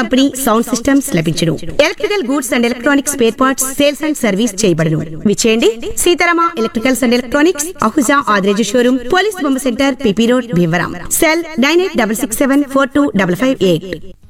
company sound systems లభించును electrical goods and electronics spare parts sales and service చేయబడును విచేయండి Seetharama electricals and electronics Ahuja Adireju showroom police Bomma centre P P road Bhimavaram cell nine eight double six seven four two double five eight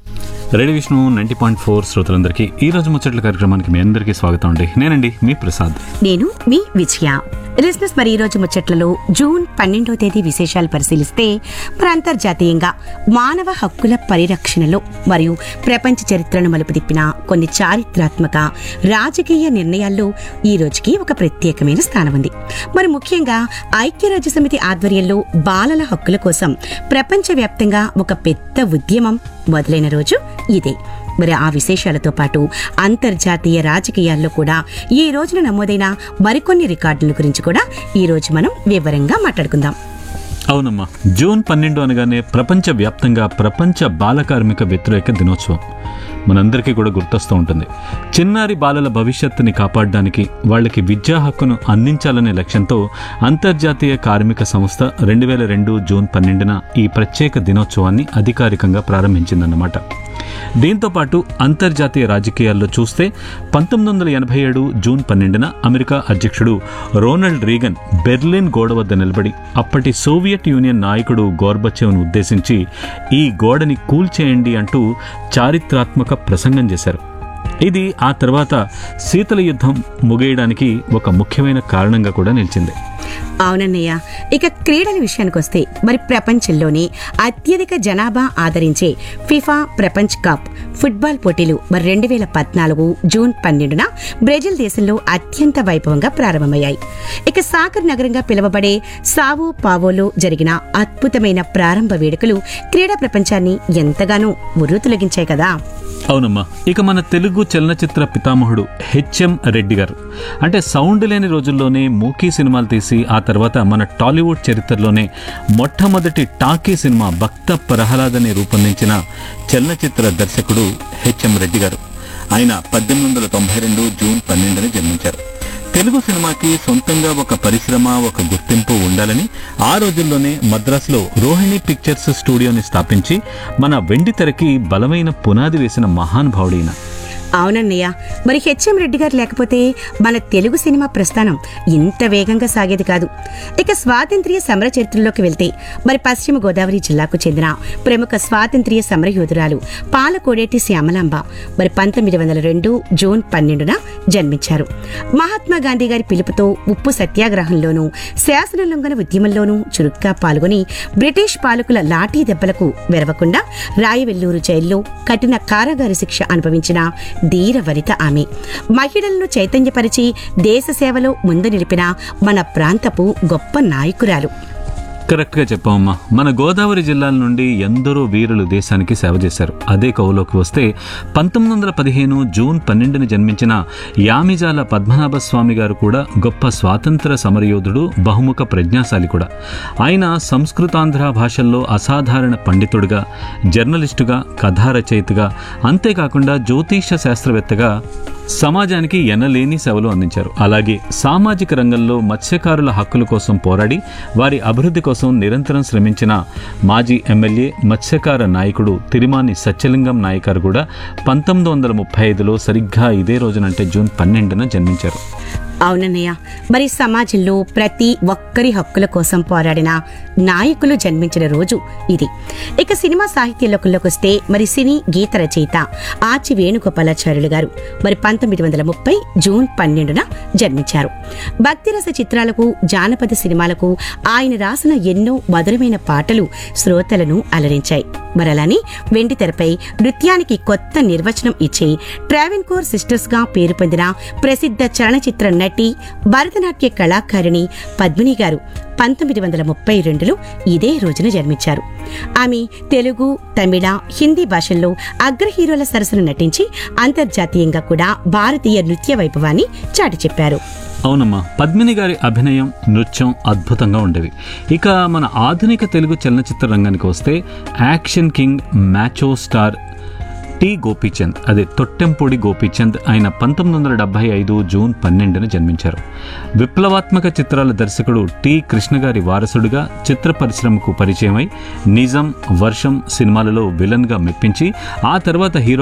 radio Vishnu ninety point four శ్రోతలందరికీ ఈ రోజు ముచ్చట్ల కార్యక్రమానికి మీ అందరికీ స్వాగతం అండి నేనండి మీ ప్రసాద్ నేను మీ విజయ లిస్నెస్ మరి ఈ రోజు ముచ్చట్లలో జూన్ పన్నెండో తేదీ విశేషాలు పరిశీలిస్తే మరి అంతర్జాతీయంగా మానవ హక్కుల పరిరక్షణలో మరియు ప్రపంచ చరిత్రను మలుపు తిప్పిన కొన్ని చారిత్రాత్మక రాజకీయ నిర్ణయాల్లో ఈ రోజుకి ఒక ప్రత్యేకమైన స్థానం ఉంది మరి ముఖ్యంగా ఐక్యరాజ్య సమితి ఆధ్వర్యంలో బాలల హక్కుల కోసం ప్రపంచవ్యాప్తంగా ఒక పెద్ద ఉద్యమం మొదలైన రోజు ఇదే మరి ఆ విశేషాలతో పాటు అంతర్జాతీయ రాజకీయాల్లో కూడా ఈ రోజున నమోదైన మరికొన్ని రికార్డుల గురించి కూడా ఈ రోజు మనం వివరంగా మాట్లాడుకుందాం అవునమ్మా జూన్ పన్నెండు అనగానే ప్రపంచ వ్యాప్తంగా ప్రపంచ బాల కార్మిక వ్యతిరేక దినోత్సవం మనందరికీ కూడా గుర్తొస్తూ ఉంటుంది చిన్నారి బాలల భవిష్యత్తుని కాపాడడానికి వాళ్ళకి విద్యా హక్కును అందించాలనే లక్ష్యంతో అంతర్జాతీయ కార్మిక సంస్థ రెండు వేల రెండు జూన్ పన్నెండున ఈ ప్రత్యేక దినోత్సవాన్ని అధికారికంగా ప్రారంభించిందన్నమాట దీంతో పాటు అంతర్జాతీయ రాజకీయాల్లో చూస్తే పంతొమ్మిది వందల ఎనభై ఏడు జూన్ పన్నెండున అమెరికా అధ్యక్షుడు రోనాల్డ్ రీగన్ బెర్లిన్ గోడ వద్ద నిలబడి అప్పటి సోవియట్ యూనియన్ నాయకుడు గోర్బచేవ్ను ఉద్దేశించి ఈ గోడని కూల్చేయండి అంటూ చారిత్రాత్మక ప్రసంగం చేశారు ఇది ఆ తర్వాత శీతల యుద్ధం ముగియడానికి ఒక ముఖ్యమైన కారణంగా కూడా నిలిచింది అవునన్నయ్య ఇక క్రీడల విషయానికి వస్తే మరి ప్రపంచంలోనే అత్యధిక జనాభా ఆదరించే ఫిఫా ప్రపంచ్ కప్ ఫుట్బాల్ పోటీలు మరి రెండు వేల పద్నాలుగు జూన్ పన్నెండున బ్రెజిల్ దేశంలో అత్యంత వైభవంగా ప్రారంభమయ్యాయి ఇక సాగర్ నగరంగా పిలువబడే సావో పావోలో జరిగిన అద్భుతమైన ప్రారంభ వేడుకలు క్రీడా ప్రపంచాన్ని ఎంతగానో ఉర్రూతులగించాయి కదా అవునమ్మా ఇక మన తెలుగు చలనచిత్ర పితామహుడు హెచ్ఎం రెడ్డి గారు అంటే సౌండ్ లేని రోజుల్లోనే మూకీ సినిమాలు తీసి ఆ తర్వాత మన టాలీవుడ్ చరిత్రలోనే మొట్టమొదటి టాకీ సినిమా భక్త ప్రహ్లాదని రూపొందించిన చలనచిత్ర దర్శకుడు హెచ్ఎం రెడ్డి గారు ఆయన పద్దెనిమిది వందల తొంభై రెండు జూన్ పన్నెండున జన్మించారు తెలుగు సినిమాకి సొంతంగా ఒక పరిశ్రమ ఒక గుర్తింపు ఉండాలని ఆ రోజుల్లోనే మద్రాసులో రోహిణి పిక్చర్స్ స్టూడియోని స్థాపించి మన వెండి తెరకి బలమైన పునాది వేసిన మహానుభావుడైన అవునన్నయ్య మరి హెచ్ఎం రెడ్డి గారు లేకపోతే మన తెలుగు సినిమా ప్రస్థానం ఇంత వేగంగా సాగేది కాదు ఇక స్వాతంత్ర్య సమర చరిత్రలోకి వెళ్తే మరి పశ్చిమ గోదావరి జిల్లాకు చెందిన ప్రముఖ స్వాతంత్ర్య సమరయోధురాలు పాలకోడేటి శ్యామలాంబ మరి పంతొమ్మిది వందల రెండు జూన్ పన్నెండున జన్మించారు మహాత్మా గాంధీ గారి పిలుపుతో ఉప్పు సత్యాగ్రహంలోనూ శాసనోల్లంఘన ఉద్యమంలోనూ చురుగ్గా పాల్గొని బ్రిటిష్ పాలకుల లాఠీ దెబ్బలకు వెరవకుండా రాయవెల్లూరు జైల్లో కఠిన కారాగార శిక్ష అనుభవించిన ధీర వనిత ఆమె మహిళలను చైతన్యపరిచి దేశ సేవలో ముందు నిలిపిన మన ప్రాంతపు గొప్ప నాయకురాలు కరెక్ట్గా చెప్పామమ్మా మన గోదావరి జిల్లాల నుండి ఎందరో వీరులు దేశానికి సేవ చేశారు అదే కవులోకి వస్తే పంతొమ్మిది వందల పదిహేను జూన్ పన్నెండున జన్మించిన యామిజాల పద్మనాభ స్వామి గారు కూడా గొప్ప స్వాతంత్ర సమరయోధుడు బహుముఖ ప్రజ్ఞాశాలి కూడా ఆయన సంస్కృతాంధ్ర భాషల్లో అసాధారణ పండితుడిగా జర్నలిస్టుగా కథా రచయితగా అంతేకాకుండా జ్యోతిష శాస్త్రవేత్తగా సమాజానికి ఎనలేని సేవలు అందించారు అలాగే సామాజిక రంగంలో మత్స్యకారుల హక్కుల కోసం పోరాడి వారి అభివృద్ధి కోసం నిరంతరం శ్రమించిన మాజీ ఎమ్మెల్యే మత్స్యకార నాయకుడు తిరిమాని సత్యలింగం నాయకారు కూడా పంతొమ్మిది వందల ముప్పై ఐదులో సరిగ్గా ఇదే రోజునంటే జూన్ పన్నెండున జన్మించారు అవునన్నయ్య మరి సమాజంలో ప్రతి ఒక్కరి హక్కుల కోసం పోరాడిన నాయకులు జన్మించిన రోజు ఇది ఇక సినిమా సాహిత్య లోకంలోకి వస్తే మరి సినీ గీత రచయిత ఆచి వేణుగోపాలాచార్యులు గారు మరి పంతొమ్మిది వందల ముప్పై జూన్ పన్నెండున జన్మించారు భక్తిరస చిత్రాలకు జానపద సినిమాలకు ఆయన రాసిన ఎన్నో మధురమైన పాటలు శ్రోతలను అలరించాయి మరి అలానే వెండి తెరపై నృత్యానికి కొత్త నిర్వచనం ఇచ్చి ట్రావెన్కోర్ సిస్టర్స్ గా పేరు పొందిన ప్రసిద్ధ చలనచిత్ర నటి భరతనాట్య కళాకారిణి పద్మిని గారు పంతొమ్మిది వందల ముప్పై రెండులో ఇదే రోజున జన్మించారు ఆమె తెలుగు తమిళ హిందీ భాషల్లో అగ్ర హీరోల సరసన నటించి అంతర్జాతీయంగా కూడా భారతీయ నృత్య వైభవాన్ని చాటి చెప్పారు అవునమ్మా పద్మిని గారి అభినయం నృత్యం అద్భుతంగా ఉండేవి ఇక మన ఆధునిక తెలుగు చలనచిత్ర రంగానికి వస్తే action king macho star T Gopichand అదే తొట్టెంపూడి గోపీచంద్ ఆయన పంతొమ్మిది వందల డెబ్బై ఐదు జూన్ పన్నెండున జన్మించారు విప్లవాత్మక చిత్రాల దర్శకుడు టి కృష్ణ గారి వారసుడిగా చిత్ర పరిశ్రమకు పరిచయమై నిజం వర్షం సినిమాలలో విలన్గా మెప్పించి ఆ తర్వాత హీరో